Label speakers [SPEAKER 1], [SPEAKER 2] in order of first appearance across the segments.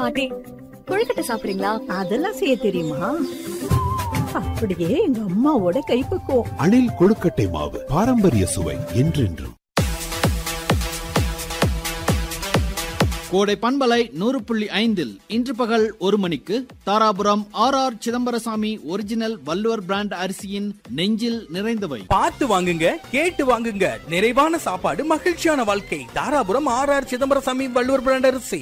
[SPEAKER 1] பாட்டி கொழுக்கட்டை சாப்பிடுறீங்களா
[SPEAKER 2] அதெல்லாம் செய்ய தெரியுமா அப்படியே எங்க அம்மாவோட கைப்பக்குவம்
[SPEAKER 3] அணில் கொழுக்கட்டை மாவு பாரம்பரிய சுவை என்றென்றும்
[SPEAKER 4] கோடை பண்பலை நூறு புள்ளி ஐந்தில் இன்று பகல் ஒரு மணிக்கு Dharapuram R R Chidambarasamy original Valluvar brand அரிசியின் நெஞ்சில் நிறைந்தவை
[SPEAKER 5] பார்த்து வாங்குங்க கேட்டு வாங்குங்க நிறைவான சாப்பாடு மகிழ்ச்சியான வாழ்க்கை Dharapuram R R Chidambarasamy Valluvar brand அரிசி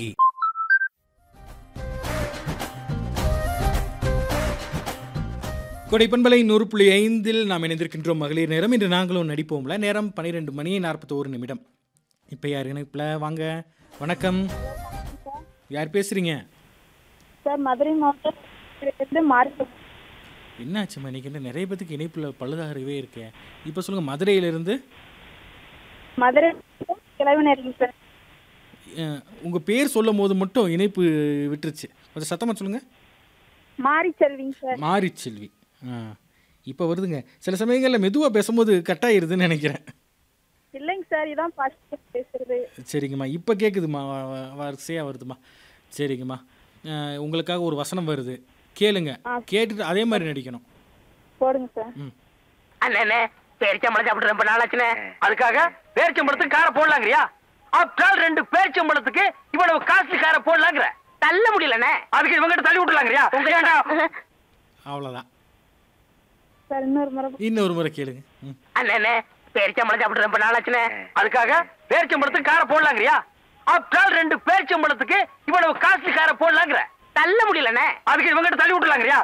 [SPEAKER 6] கொடைப்பண்பலை நூறு புள்ளி ஐந்தில் நாம் இணைந்திருக்கின்றோம் மகளிர் நேரம் இன்று நாங்களும் நடிப்போம்ல நேரம் பன்னிரெண்டு மணி நாற்பத்தோரு நிமிடம் இப்போ யார் இணைப்பில் வாங்க வணக்கம் யார் பேசுறீங்க
[SPEAKER 7] சார் மதுரை மாவட்டம் மாறி
[SPEAKER 6] என்னாச்சும்மா இன்னைக்கு என்ன நிறைய பேத்துக்கு இணைப்பில் பழுதாகவே இருக்கே இப்போ சொல்லுங்கள் மதுரையிலிருந்து
[SPEAKER 7] மதுரை கிளவினரிங்க சார்
[SPEAKER 6] உங்கள் பேர் சொல்லும் போது மட்டும் இணைப்பு விட்டுருச்சு கொஞ்சம் சத்தமாக சொல்லுங்கள்
[SPEAKER 7] மாறி செல்விங்க சார்
[SPEAKER 6] மாரி செல்வி ஆ இப்போ வருதுங்க சில சமயங்களில் மெதுவாக பேசும்போது கட் ஆயிருதுன்னு நினைக்கிறேன்
[SPEAKER 7] இல்லைங்க சார் இதான் ஃபர்ஸ்ட் பேசுறது
[SPEAKER 6] சரிங்கம்மா இப்போ கேட்குதுமா வரிசையாக வருதுமா சரிங்கம்மா அஹ், உங்களுக்காக ஒரு வசனம் வருது கேளுங்க
[SPEAKER 7] ஆ.
[SPEAKER 6] கேட்டுட்டு அதே மாதிரி நடிக்கணும்
[SPEAKER 7] போடுங்க சார்
[SPEAKER 8] அண்ணே பேரிச்சம்பளம் சாப்பிட்டு ரொம்ப நாளாச்சுனே அதுக்காக பேரிச்சம்பளத்துக்கு காரை போடலாங்கறியா ஆப்டால் ரெண்டு பேரிச்சம்பளத்துக்கு இவ்வளவு காஸ்ட்லி காரை போடலாங்கிற தள்ள முடியலண்ணே அதுக்கு இவங்கிட்ட தள்ளி விட்டுலாங்கறியா
[SPEAKER 6] அவ்வளோதான்
[SPEAKER 7] சார் இன்னொரு முறை
[SPEAKER 6] இன்னொரு முறை கேளுங்க ம்
[SPEAKER 8] அண்ணே பேரிச்சம்பளம் சாப்பிட்டு ரொம்ப நாளாச்சுனே அதுக்காக பேரிச்சம்பளத்துக்கு காரை போடலாங்கறியா ஆப்டால் ரெண்டு பேரிச்சம்பளத்துக்கு இவ்வளவு காஸ்ட்லி காரை போடலாங்கிற தள்ள முடியலண்ணே அதுக்கு இவங்கிட்ட தள்ளி விட்டுலாங்கறியா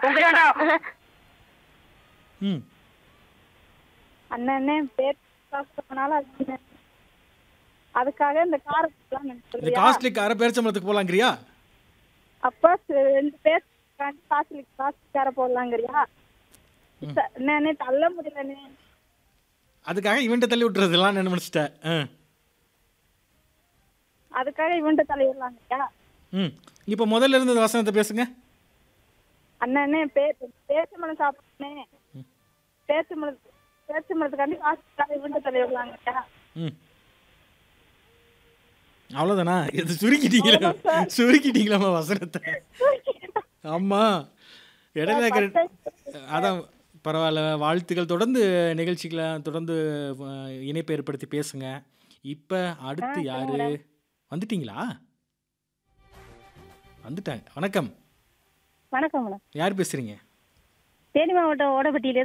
[SPEAKER 6] ம்
[SPEAKER 7] அண்ணனே பேர் காசுனால அதுக்காக இந்த காரை போடலாம்னு
[SPEAKER 6] இந்த
[SPEAKER 7] சொல்றியா
[SPEAKER 6] காஸ்ட்லி காரை பேரிச்சம்பளத்துக்கு போகலாங்கிறியா
[SPEAKER 7] அப்பா ச- ரெண்டு பேர் காசுலி காசு காரை போடலாங்கிறியா ச- அண்ணே தள்ள முடியலண்ணே
[SPEAKER 6] அதுக்காக இவன்ட்ட தள்ளி விட்டுறதுலாம் நினைச்சிட்டேன் ஆ
[SPEAKER 7] அதுக்காக இவன்ட்ட தள்ளி விடலாங்கறியா
[SPEAKER 6] ம் இப்போ முதல்ல இருந்து இந்த வசனத்தை பேசுங்க
[SPEAKER 7] அண்ணனே பே பேச்சம்பழம் சாப்பிட்டேனே பேச்சம்பழம் பேச்சம்பழத்துக்காண்டி காசு இவன்ட்ட தள்ளி விடலாங்கறியா
[SPEAKER 6] ம் அவ்வளோதானா இது சுருக்கிட்டீங்களா சுருக்கிட்டீங்களாம்மா வசனத்தை ஆமா இடையில இருக்கிற அதான் பரவாயில்ல வாழ்த்துக்கள் தொடர்ந்து நிகழ்ச்சிகளை தொடர்ந்து அஹ், இணைப்பு ஏற்படுத்தி பேசுங்க இப்போ அடுத்து யாரு வந்துட்டீங்களா வந்துட்டாங்க வணக்கம்
[SPEAKER 7] வணக்கம் மேடம்
[SPEAKER 6] யார் பேசுறீங்க
[SPEAKER 7] தேனி மாவட்டம் ஓடப்பட்டியிலே